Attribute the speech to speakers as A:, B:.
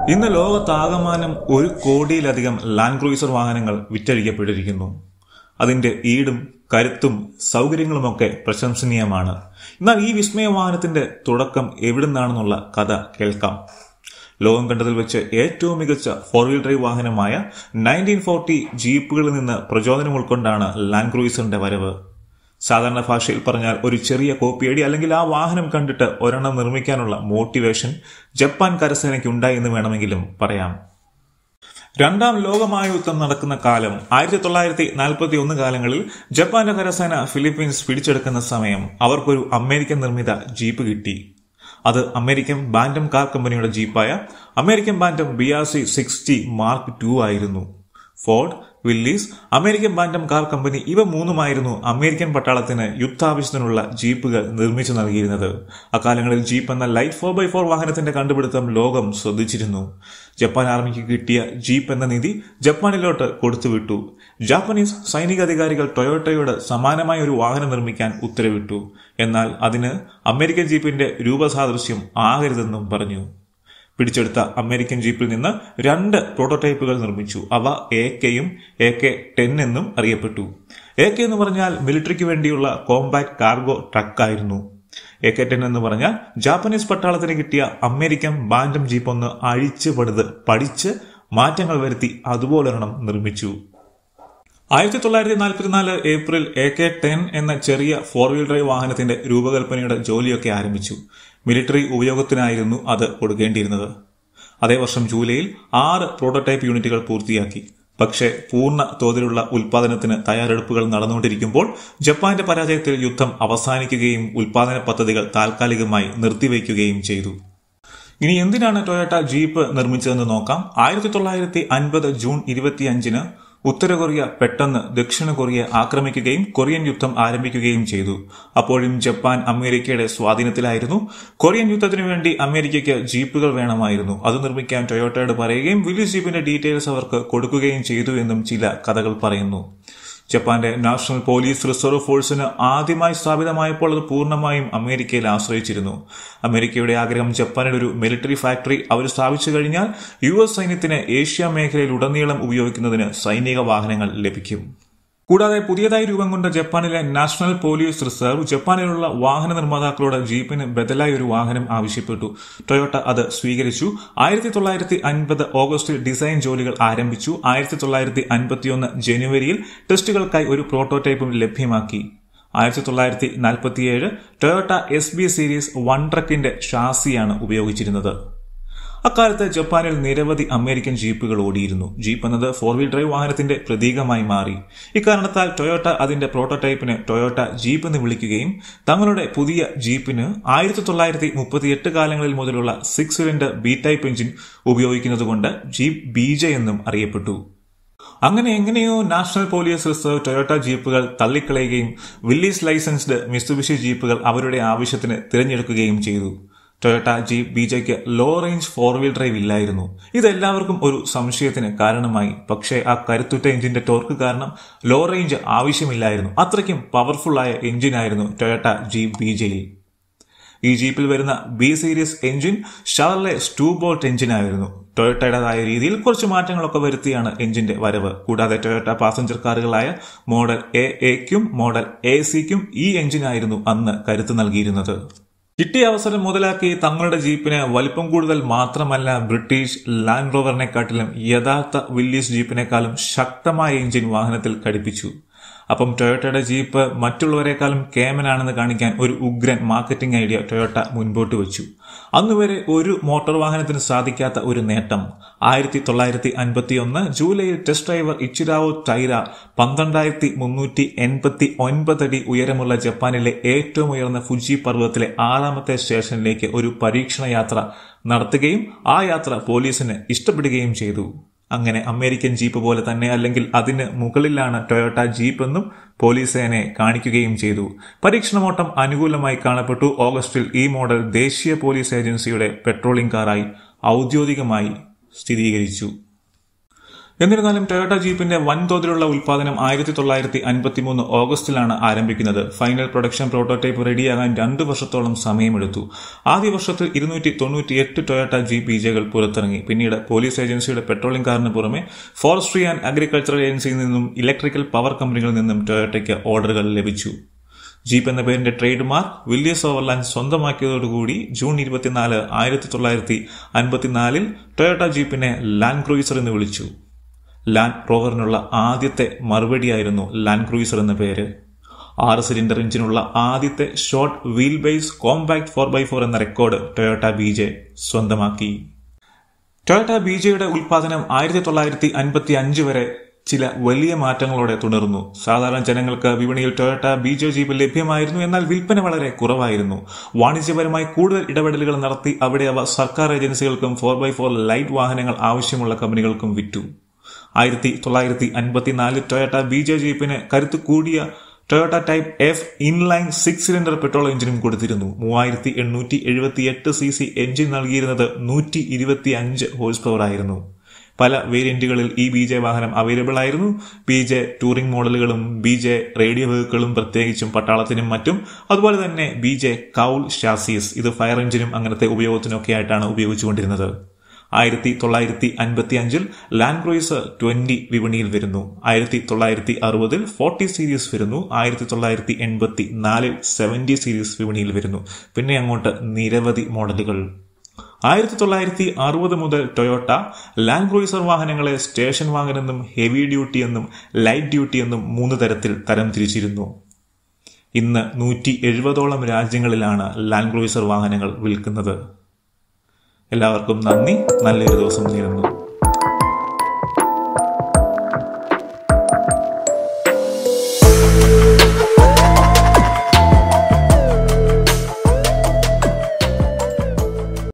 A: ഇന്ന് ലോകത്താകമാനം ഒരു കോടിയിലധികം ലാൻഡ് ക്രൂയിസർ വാഹനങ്ങൾ വിറ്റഴിക്കപ്പെട്ടിരിക്കുന്നു അതിന്റെ ഈടും കരുത്തും സൗകര്യങ്ങളുമൊക്കെ പ്രശംസനീയമാണ് എന്നാൽ ഈ വിസ്മയ വാഹനത്തിന്റെ തുടക്കം എവിടുന്നാണെന്നുള്ള കഥ കേൾക്കാം ലോകം കണ്ടതിൽ വെച്ച് ഏറ്റവും മികച്ച ഫോർ വീൽ ഡ്രൈവ് വാഹനമായ നയൻറ്റീൻ ഫോർട്ടി ജീപ്പുകളിൽ നിന്ന് പ്രചോദനം ഉൾക്കൊണ്ടാണ് ലാൻഡ് ക്രൂയിസറിന്റെ വരവ് സാധാരണ ഭാഷയിൽ പറഞ്ഞാൽ ഒരു ചെറിയ കോപ്പിയടി അല്ലെങ്കിൽ ആ വാഹനം കണ്ടിട്ട് ഒരെണ്ണം നിർമ്മിക്കാനുള്ള മോട്ടിവേഷൻ ജപ്പാൻ കരസേനയ്ക്ക് ഉണ്ടായി എന്ന് വേണമെങ്കിലും പറയാം രണ്ടാം ലോകമഹായുദ്ധം നടക്കുന്ന കാലം ആയിരത്തി തൊള്ളായിരത്തി നാൽപ്പത്തി ഒന്ന് കാലങ്ങളിൽ ജപ്പാന്റെ കരസേന ഫിലിപ്പീൻസ് പിടിച്ചെടുക്കുന്ന സമയം അവർക്കൊരു അമേരിക്കൻ നിർമ്മിത ജീപ്പ് കിട്ടി അത് അമേരിക്കൻ ബാൻഡം കാർ കമ്പനിയുടെ ജീപ്പായ American Bantam B R C sixty mark two ആയിരുന്നു Ford Willys American Bantam car company ഇവ മൂന്നുമായിരുന്നു അമേരിക്കൻ പട്ടാളത്തിന് യുദ്ധാവശ്യത്തിനുള്ള ജീപ്പുകൾ നിർമ്മിച്ചു നൽകിയിരുന്നത് അക്കാലങ്ങളിൽ ജീപ്പ് എന്ന ലൈറ്റ് ഫോർ ബൈ ഫോർ വാഹനത്തിന്റെ കണ്ടുപിടുത്തം ലോകം ശ്രദ്ധിച്ചിരുന്നു ജപ്പാൻ ആർമിക്ക് കിട്ടിയ ജീപ്പ് എന്ന നിധി ജപ്പാനിലോട്ട് കൊടുത്തുവിട്ടു ജാപ്പനീസ് സൈനിക അധികാരികൾ ടൊയോട്ടയോട് സമാനമായ ഒരു വാഹനം നിർമ്മിക്കാൻ ഉത്തരവിട്ടു എന്നാൽ അതിന് അമേരിക്കൻ ജീപ്പിന്റെ രൂപസാദൃശ്യം ആകരുതെന്നും പറഞ്ഞു പിടിച്ചെടുത്ത അമേരിക്കൻ ജീപ്പിൽ നിന്ന് രണ്ട് പ്രോട്ടോടൈപ്പുകൾ നിർമ്മിച്ചു അവ എ കെയും എ കെ ടെൻ എന്നും അറിയപ്പെട്ടു എ കെ എന്ന് പറഞ്ഞാൽ മിലിറ്ററിക്ക് വേണ്ടിയുള്ള കോമ്പാക്ട് കാർഗോ ട്രക്കായിരുന്നു എ കെ ടെൻ എന്ന് പറഞ്ഞാൽ ജാപ്പനീസ് പട്ടാളത്തിന് കിട്ടിയ അമേരിക്കൻ ബാൻഡം ജീപ്പ് ഒന്ന് അഴിച്ച് പടുത് പഠിച്ച് മാറ്റങ്ങൾ വരുത്തി അതുപോലൊരെണ്ണം നിർമ്മിച്ചു ആയിരത്തി തൊള്ളായിരത്തി നാൽപ്പത്തിനാല് ഏപ്രിൽ എ കെ ടെൻ എന്ന ചെറിയ ഫോർ വീൽ ഡ്രൈവ് വാഹനത്തിന്റെ രൂപകൽപ്പനയുടെ ജോലിയൊക്കെ ആരംഭിച്ചു മിലിറ്ററി ഉപയോഗത്തിനായിരുന്നു അത് കൊടുക്കേണ്ടിയിരുന്നത് അതേ വർഷം ജൂലൈയിൽ ആറ് പ്രോട്ടോടൈപ്പ് യൂണിറ്റുകൾ പൂർത്തിയാക്കി പക്ഷേ പൂർണ്ണ തോതിലുള്ള ഉൽപാദനത്തിന് തയ്യാറെടുപ്പുകൾ നടന്നുകൊണ്ടിരിക്കുമ്പോൾ ജപ്പാന്റെ പരാജയത്തിൽ യുദ്ധം അവസാനിക്കുകയും ഉൽപാദന പദ്ധതികൾ താൽക്കാലികമായി നിർത്തിവെക്കുകയും ചെയ്തു ഇനി എന്തിനാണ് ടൊയോട്ട ജീപ്പ് നിർമ്മിച്ചതെന്ന് നോക്കാം ആയിരത്തി തൊള്ളായിരത്തി അൻപത് ജൂൺ ഇരുപത്തിയഞ്ചിന് ഉത്തര കൊറിയ പെട്ടെന്ന് ദക്ഷിണ കൊറിയ ആക്രമിക്കുകയും കൊറിയൻ യുദ്ധം ആരംഭിക്കുകയും ചെയ്തു അപ്പോഴും ജപ്പാൻ അമേരിക്കയുടെ സ്വാധീനത്തിലായിരുന്നു കൊറിയൻ യുദ്ധത്തിനു വേണ്ടി അമേരിക്കയ്ക്ക് ജീപ്പുകൾ വേണമായിരുന്നു അത് നിർമ്മിക്കാൻ ടൊയോട്ടയോട് പറയുകയും വില്യസ് ജീപ്പിന്റെ ഡീറ്റെയിൽസ് അവർക്ക് കൊടുക്കുകയും ചെയ്തു എന്നും ചില കഥകൾ പറയുന്നു ജപ്പാന്റെ നാഷണൽ പോലീസ് റിസർവ് ഫോഴ്സിന് ആദ്യമായി സ്ഥാപിതമായപ്പോൾ അത് പൂർണ്ണമായും അമേരിക്കയിൽ ആശ്രയിച്ചിരുന്നു അമേരിക്കയുടെ ആഗ്രഹം ജപ്പാനിൽ ഒരു മിലിറ്ററി ഫാക്ടറി അവർ സ്ഥാപിച്ചു കഴിഞ്ഞാൽ യു എസ് സൈന്യത്തിന് ഏഷ്യ മേഖലയിൽ ഉടനീളം ഉപയോഗിക്കുന്നതിന് സൈനിക വാഹനങ്ങൾ ലഭിക്കും കൂടാതെ പുതിയതായി രൂപം കൊണ്ട ജപ്പാനിലെ നാഷണൽ പോലീസ് റിസർവ് ജപ്പാനിലുള്ള വാഹന നിർമ്മാതാക്കളോട് ജീപ്പിന് ബദലായി ഒരു വാഹനം ആവശ്യപ്പെട്ടു ടൊയോട്ട അത് സ്വീകരിച്ചു ആയിരത്തി തൊള്ളായിരത്തി അൻപത് ഓഗസ്റ്റിൽ ഡിസൈൻ ജോലികൾ ആരംഭിച്ചു ആയിരത്തി തൊള്ളായിരത്തി അൻപത്തിയൊന്ന് ജനുവരിയിൽ ടെസ്റ്റുകൾക്കായി ഒരു പ്രോട്ടോടൈപ്പും ലഭ്യമാക്കി ആയിരത്തി തൊള്ളായിരത്തി നാൽപ്പത്തിയേഴ് Toyota S B series one ട്രക്കിന്റെ ഷാസിയാണ് ഉപയോഗിച്ചിരുന്നത് അക്കാലത്ത് ജപ്പാനിൽ നിരവധി അമേരിക്കൻ ജീപ്പുകൾ ഓടിയിരുന്നു ജീപ്പ് എന്നത് ഫോർ വീൽ ഡ്രൈവ് വാഹനത്തിന്റെ പ്രതീകമായി മാറി ഇക്കാരണത്താൽ ടൊയോട്ട അതിന്റെ പ്രോട്ടോടൈപ്പിന് ടൊയോട്ട ജീപ്പ് എന്ന് വിളിക്കുകയും തങ്ങളുടെ പുതിയ ജീപ്പിന് ആയിരത്തി തൊള്ളായിരത്തി മുപ്പത്തിയെട്ട് കാലങ്ങളിൽ മുതലുള്ള six cylinder B type engine ഉപയോഗിക്കുന്നതുകൊണ്ട് ജീപ്പ് ബീജ എന്നും അറിയപ്പെട്ടു അങ്ങനെ എങ്ങനെയോ നാഷണൽ പോലീസ് റിസർവ് ടൊയോട്ട ജീപ്പുകൾ തള്ളിക്കളയുകയും വില്ലീസ് ലൈസൻസ്ഡ് മിസ്തുബിഷി ജീപ്പുകൾ അവരുടെ ആവശ്യത്തിന് തിരഞ്ഞെടുക്കുകയും ചെയ്തു ടൊയോട്ട ജീപ്പ് ബിജയ്ക്ക് low range four wheel drive ഇല്ലായിരുന്നു ഇതെല്ലാവർക്കും ഒരു സംശയത്തിന് കാരണമായി പക്ഷേ ആ കരുത്തുറ്റ എഞ്ചിന്റെ ടോർക്ക് കാരണം ലോ റേഞ്ച് ആവശ്യമില്ലായിരുന്നു അത്രയ്ക്കും പവർഫുൾ ആയ എഞ്ചിനായിരുന്നു ടൊയോട്ട ജീപ്പ് ബിജയിൽ ഈ ജീപ്പിൽ വരുന്ന B series engine Chevrolet stovebolt എഞ്ചിനായിരുന്നു ടൊയോട്ടയുടേതായ രീതിയിൽ കുറച്ച് മാറ്റങ്ങളൊക്കെ വരുത്തിയാണ് എഞ്ചിന്റെ വരവ് കൂടാതെ ടൊയോട്ട പാസഞ്ചർ കാറുകളായ മോഡൽ എ എക്കും മോഡൽ എ സിക്കും ഈ എഞ്ചിനായിരുന്നു അന്ന് കരുത്ത് നൽകിയിരുന്നത് കിട്ടിയ അവസരം മുതലാക്കി തങ്ങളുടെ ജീപ്പിന് വലിപ്പം കൂടുതൽ മാത്രമല്ല ബ്രിട്ടീഷ് ലാൻഡ് റോവറിനെക്കാട്ടിലും യഥാർത്ഥ വില്ലീസ് ജീപ്പിനെക്കാളും ശക്തമായ എഞ്ചിൻ വാഹനത്തിൽ ഘടിപ്പിച്ചു അപ്പം ടൊയോട്ടയുടെ ജീപ്പ് മറ്റുള്ളവരെക്കാളും കേമനാണെന്ന് കാണിക്കാൻ ഒരു ഉഗ്രൻ മാർക്കറ്റിംഗ് ഐഡിയ ടൊയോട്ട മുൻപോട്ട് വെച്ചു അന്നുവരെ ഒരു മോട്ടോർ വാഹനത്തിന് സാധിക്കാത്ത ഒരു നേട്ടം ആയിരത്തി തൊള്ളായിരത്തി അൻപത്തി ഒന്ന് ജൂലൈയിൽ ടെസ്റ്റ് ഡ്രൈവർ ഇച്ചിരാവോ ടൈര പന്ത്രണ്ടായിരത്തി മുന്നൂറ്റി എൺപത്തി ഒൻപത് അടി ഉയരമുള്ള ജപ്പാനിലെ ഏറ്റവും ഉയർന്ന ഫുജി പർവ്വതത്തിലെ ആറാമത്തെ സ്റ്റേഷനിലേക്ക് ഒരു പരീക്ഷണ യാത്ര നടത്തുകയും ആ യാത്ര പോലീസിന് ഇഷ്ടപ്പെടുകയും ചെയ്തു അങ്ങനെ അമേരിക്കൻ ജീപ്പ് പോലെ തന്നെ അല്ലെങ്കിൽ അതിന് മുകളിലാണ് ടൊയോട്ട ജീപ്പ് എന്നും പോലീസ് സേനയെ കാണിക്കുകയും ചെയ്തു പരീക്ഷണമോട്ടം അനുകൂലമായി കാണപ്പെട്ടു ഓഗസ്റ്റിൽ ഈ മോഡൽ ദേശീയ പോലീസ് ഏജൻസിയുടെ പെട്രോളിംഗ് കാറായി ഔദ്യോഗികമായി സ്ഥിരീകരിച്ചു എന്നിരുന്നാലും ടൊയോട്ട ജീപ്പിന്റെ വൻതോതിലുള്ള ഉൽപാദനം ആയിരത്തി തൊള്ളായിരത്തി അൻപത്തിമൂന്ന് ഓഗസ്റ്റിലാണ് ആരംഭിക്കുന്നത് ഫൈനൽ പ്രൊഡക്ഷൻ പ്രോട്ടോടൈപ്പ് റെഡിയാകാൻ രണ്ടു വർഷത്തോളം സമയമെടുത്തു ആദ്യ വർഷത്തിൽ ഇരുന്നൂറ്റി തൊണ്ണൂറ്റിയെട്ട് ടൊയോട്ട ജീപ്പ് ബിജകൾ പുറത്തിറങ്ങി പിന്നീട് പോലീസ് ഏജൻസിയുടെ പെട്രോളിംഗ് കാറിന് പുറമെ ഫോറസ്ട്രി ആൻഡ് അഗ്രികൾച്ചറൽ ഏജൻസിയിൽ നിന്നും ഇലക്ട്രിക്കൽ പവർ കമ്പനികളിൽ നിന്നും ടൊയോട്ടയ്ക്ക് ഓർഡറുകൾ ലഭിച്ചു ജീപ്പ് എന്ന പേരിന്റെ ട്രേഡ് മാർക്ക് വില്യസ് ഓവർലാൻഡ് സ്വന്തമാക്കിയതോടുകൂടി ജൂൺ ഇരുപത്തിനാല് ആയിരത്തി തൊള്ളായിരത്തി അൻപത്തിനാലിൽ ടൊയോട്ട ജീപ്പിനെ ലാൻഡ് ക്രൂയിസർ എന്ന് വിളിച്ചു ലാൻഡ് റോവറിനുള്ള ആദ്യത്തെ മറുപടിയായിരുന്നു ലാൻഡ് ക്രൂയിസർ എന്ന പേര് ആറ് സിലിണ്ടർ എഞ്ചിനുള്ള ആദ്യത്തെ short wheel base compact four by four എന്ന റെക്കോർഡ് ടൊയോട്ട ബി ജെ സ്വന്തമാക്കി ടൊയോട്ട ബി ജെയുടെ ഉൽപാദനം ആയിരത്തി തൊള്ളായിരത്തി അൻപത്തി അഞ്ച് വരെ ചില വലിയ മാറ്റങ്ങളോടെ തുടർന്നു സാധാരണ ജനങ്ങൾക്ക് വിപണിയിൽ ടൊയോട്ട ബി ജെ ജീപ്പ് ലഭ്യമായിരുന്നു എന്നാൽ വിൽപ്പന വളരെ കുറവായിരുന്നു വാണിജ്യപരമായി കൂടുതൽ ഇടപെടലുകൾ നടത്തി അവിടെ അവ സർക്കാർ ഏജൻസികൾക്കും ഫോർ ബൈ ഫോർ ലൈറ്റ് വാഹനങ്ങൾ ആവശ്യമുള്ള കമ്പനികൾക്കും വിറ്റു ആയിരത്തി തൊള്ളായിരത്തി അൻപത്തിനാല് ടൊയോട്ട ബി ജെ ജീപ്പിന് കരുത്ത് കൂടിയ Toyota type F inline six cylinder petrol എഞ്ചിനും കൊടുത്തിരുന്നു മൂവായിരത്തി എണ്ണൂറ്റി എഴുപത്തി എട്ട് സി സി എഞ്ചിൻ നൽകിയിരുന്നത് നൂറ്റി ഇരുപത്തി അഞ്ച് ഹോഴ്സ് പവർ ആയിരുന്നു പല വേരിയന്റുകളിൽ ഈ ബി ജെ വാഹനം അവൈലബിൾ ആയിരുന്നു ബി ജെ ടൂറിംഗ് മോഡലുകളും ബി ജെ റേഡിയോ വെഹിക്കിളും പ്രത്യേകിച്ചും പട്ടാളത്തിനും മറ്റും അതുപോലെ തന്നെ ബി ജെ കൗൾ ഷാസീസ് ഇത് ഫയർ എഞ്ചിനും അങ്ങനത്തെ ഉപയോഗത്തിനൊക്കെ ആയിട്ടാണ് ഉപയോഗിച്ചുകൊണ്ടിരുന്നത് ആയിരത്തി തൊള്ളായിരത്തി അൻപത്തി അഞ്ചിൽ ലാൻഡ് ക്രൂയിസർ ട്വന്റി വിപണിയിൽ വരുന്നു ആയിരത്തി തൊള്ളായിരത്തി അറുപതിൽ ഫോർട്ടി സീരീസ് വരുന്നു ആയിരത്തി തൊള്ളായിരത്തി എൺപത്തി നാലിൽ സെവന്റി സീരീസ് വിപണിയിൽ വരുന്നു പിന്നെ അങ്ങോട്ട് നിരവധി മോഡലുകൾ ആയിരത്തി തൊള്ളായിരത്തി അറുപത് മുതൽ ടൊയോട്ട ലാൻഡ് ക്രൂയിസർ വാഹനങ്ങളെ സ്റ്റേഷൻ വാഹനെന്നും ഹെവി ഡ്യൂട്ടി എന്നും ലൈറ്റ് ഡ്യൂട്ടി എന്നും മൂന്ന് തരത്തിൽ തരം തിരിച്ചിരുന്നു ഇന്ന് നൂറ്റി എഴുപതോളം രാജ്യങ്ങളിലാണ് ലാൻഡ് ക്രൂയിസർ വാഹനങ്ങൾ വിൽക്കുന്നത് എല്ലാവർക്കും നന്ദി നല്ലൊരു ദിവസം നേരുന്നു